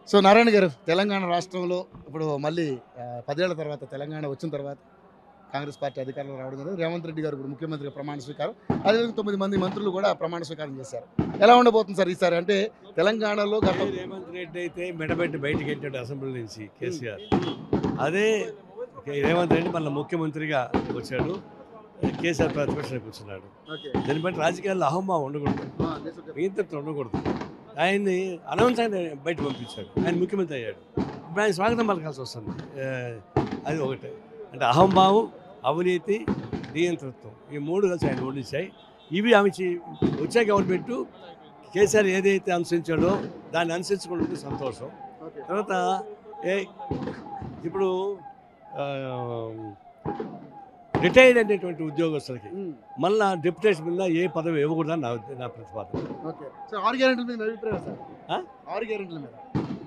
So Narayana గారు తెలంగాణ రాష్ట్రంలో ఇప్పుడు మళ్ళీ ఆ, పదేళ్ల తర్వాత తెలంగాణ వచ్చిన తర్వాత కాంగ్రెస్ పార్టీ అధికారంలో రావడం జరిగింది రేవంత్ రెడ్డి గారు ఇప్పుడు ముఖ్యమంత్రిగా ప్రమాణ స్వీకారం అదేవిధంగా తొమ్మిది మంది మంత్రులు కూడా ప్రమాణ స్వీకారం చేశారు ఎలా ఉండబోతుంది సార్ ఈసారి అంటే తెలంగాణలో గత రేవంత్ రెడ్డి అయితే మెడబెట్టి బయటికి వెళ్ళాడు అసెంబ్లీ నుంచి కేసీఆర్ అదే రేవంత్ రెడ్డి మళ్ళీ ముఖ్యమంత్రిగా వచ్చాడు కేసీఆర్ ప్రతిపక్షానికి కూర్చున్నాడు ఓకే దీన్ని బట్టి రాజకీయాల్లో అహమ్మా ఉండకూడదు నియంత్రణ ఉండకూడదు ఆయన్ని అనౌన్స్ ఆయన బయట పంపించాడు ఆయన ముఖ్యమంత్రి అయ్యాడు ఇప్పుడు ఆయన స్వాగతం పలకాల్సి వస్తుంది ఏ, అది ఒకటే అంటే అహంభావం అవినీతి నియంతృత్వం ఈ మూడు కలిసి ఆయన ఓడించాయి ఇవి ఆమె చే- వచ్చే గవర్నమెంట్ కేసీఆర్ ఏదైతే అనుసరించాడో దాన్ని అనుసరించుకుంటుంది సంతోషం ఓకే తర్వాత ఏ ఇప్పుడు రిటైర్డ్ అనేటువంటి ఉద్యోగస్తులకి మళ్ళా డిప్యుటేషన్ మీద ఏ పదవి ఇవ్వకూడదని నా నా ప్రతిపాదన ఓకే సో ఆరు గ్యారెంటీల మీద మీ అభిప్రాయం సార్ ఆ? ఆరు గ్యారెంటీల మీద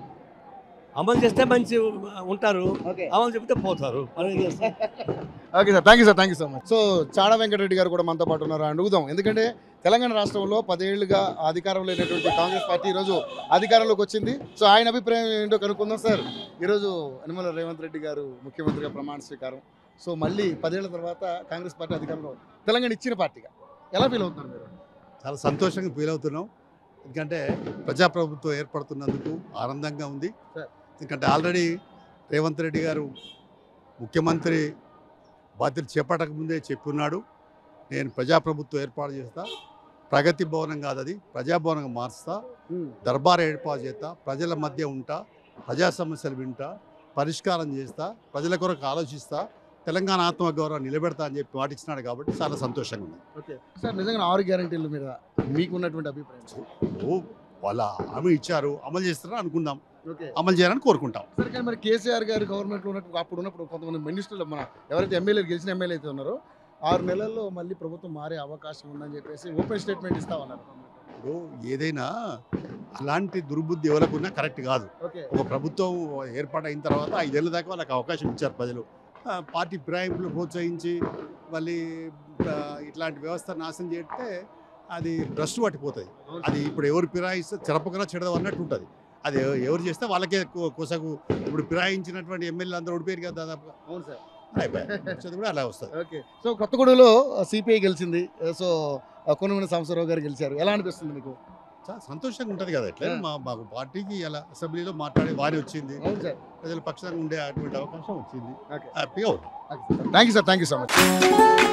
అమలు చేస్తే మంచి ఉంటారు ఓకే అమలు చెప్తే పోతారు మనం ఏం చేస్తాం okay sir thank you sir thank you so much so Chada Venkatareddy గారు కూడా మనతో పాటు ఉన్నారు అడుగుదాం ఎందుకంటే తెలంగాణ రాష్ట్రంలో పదేళ్లుగా అధికారంలో లేనటువంటి కాంగ్రెస్ పార్టీ ఈరోజు అధికారంలోకి వచ్చింది సో ఆయన అభిప్రాయం ఏంటో కనుక్కుందాం సార్ ఈరోజు యనమల రేవంత్ రెడ్డి గారు ముఖ్యమంత్రిగా ప్రమాణ స్వీకారం సో మళ్ళీ పదేళ్ల తర్వాత కాంగ్రెస్ పార్టీ అధికారంలో తెలంగాణ ఇచ్చిన పార్టీగా ఎలా ఫీల్ అవుతున్నారు మీరు చాలా సంతోషంగా ఫీల్ అవుతున్నాం ఎందుకంటే ప్రజాప్రభుత్వం ఏర్పడుతున్నందుకు ఆనందంగా ఉంది సార్. ఎందుకంటే ఆల్రెడీ రేవంత్ రెడ్డి గారు ముఖ్యమంత్రి బాధ్యత చేపట్టక ముందే చెప్పున్నాడు నేను ప్రజాప్రభుత్వం ఏర్పాటు చేస్తా ప్రగతి భవనం కాదు అది ప్రజాభవనంగా మారుస్తా దర్బార్ ఏర్పాటు చేస్తా ప్రజల మధ్య ఉంటా ప్రజా సమస్యలు వింటా పరిష్కారం చేస్తా ప్రజల కొరకు ఆలోచిస్తా తెలంగాణ ఆత్మగౌరవం నిలబెడతా అని చెప్పి మాటిచ్చినాడు కాబట్టి చాలా సంతోషంగా ఉంది ఓకే సార్ నిజంగా ఆరు గ్యారెంటీల మీద మీకు ఉన్నటువంటి అభిప్రాయం ఓ వాళ్ళ హామీ ఇచ్చారు అమలు చేస్తారని అనుకుందాం ఓకే అమలు చేయాలని కోరుకుంటాం సరే కానీ మరి కేసీఆర్ గారు గవర్నమెంట్లో ఉన్నప్పుడు అప్పుడు ఉన్నప్పుడు కొంతమంది మినిస్టర్లు మన ఎవరైతే ఎమ్మెల్యేలు గెలిచిన ఎమ్మెల్యే అయితే ఉన్నారో ఆరు నెలల్లో మళ్ళీ ప్రభుత్వం మారే అవకాశం ఉందని చెప్పేసి ఓపెన్ స్టేట్మెంట్ ఇస్తా ఉన్నారు ఇప్పుడు ఏదైనా అలాంటి దుర్బుద్ధి ఎవరికున్నా కరెక్ట్ కాదు ఓకే ఒక ప్రభుత్వం ఏర్పాటైన తర్వాత ఐదేళ్ల దాకా వాళ్ళకి అవకాశం ఇచ్చారు ప్రజలు ఆ, పార్టీ ఫిరాయింపులు ప్రోత్సహించి మళ్ళీ ఆ, ఇట్లాంటి వ్యవస్థ నాశనం చేస్తే అది భ్రష్టు పట్టిపోతుంది అది ఇప్పుడు ఎవరు ఫిరాయిస్తే చెరపకరా చెడదాం అన్నట్టు ఉంటుంది అది ఎవ- ఎవరు చేస్తే వాళ్ళకే కొ- కొసగు ఇప్పుడు ఫిరాయించినటువంటి ఎమ్మెల్యేలు అందరూ ఓడిపోయారు కదా దాదాపుగా అవును సార్ అయిపోయాయి వచ్చేది కూడా అలా వస్తుంది ఓకే సో కొత్తగూడలో సిపిఐ గెలిచింది సో కొనుగోలు సాంబశివరావు గారు గెలిచారు ఎలా అనిపిస్తుంది మీకు చాలా సంతోషంగా ఉంటుంది కదా ఎట్లా ఆ. మా మాకు పార్టీకి అలా అసెంబ్లీలో మాట్లాడే వారి వచ్చింది అవును సార్ ప్రజల పక్షంగా ఉండే అటువంటి అవకాశం వచ్చింది ఓకే హ్యాపీగా ఉంది thank you sir thank you so much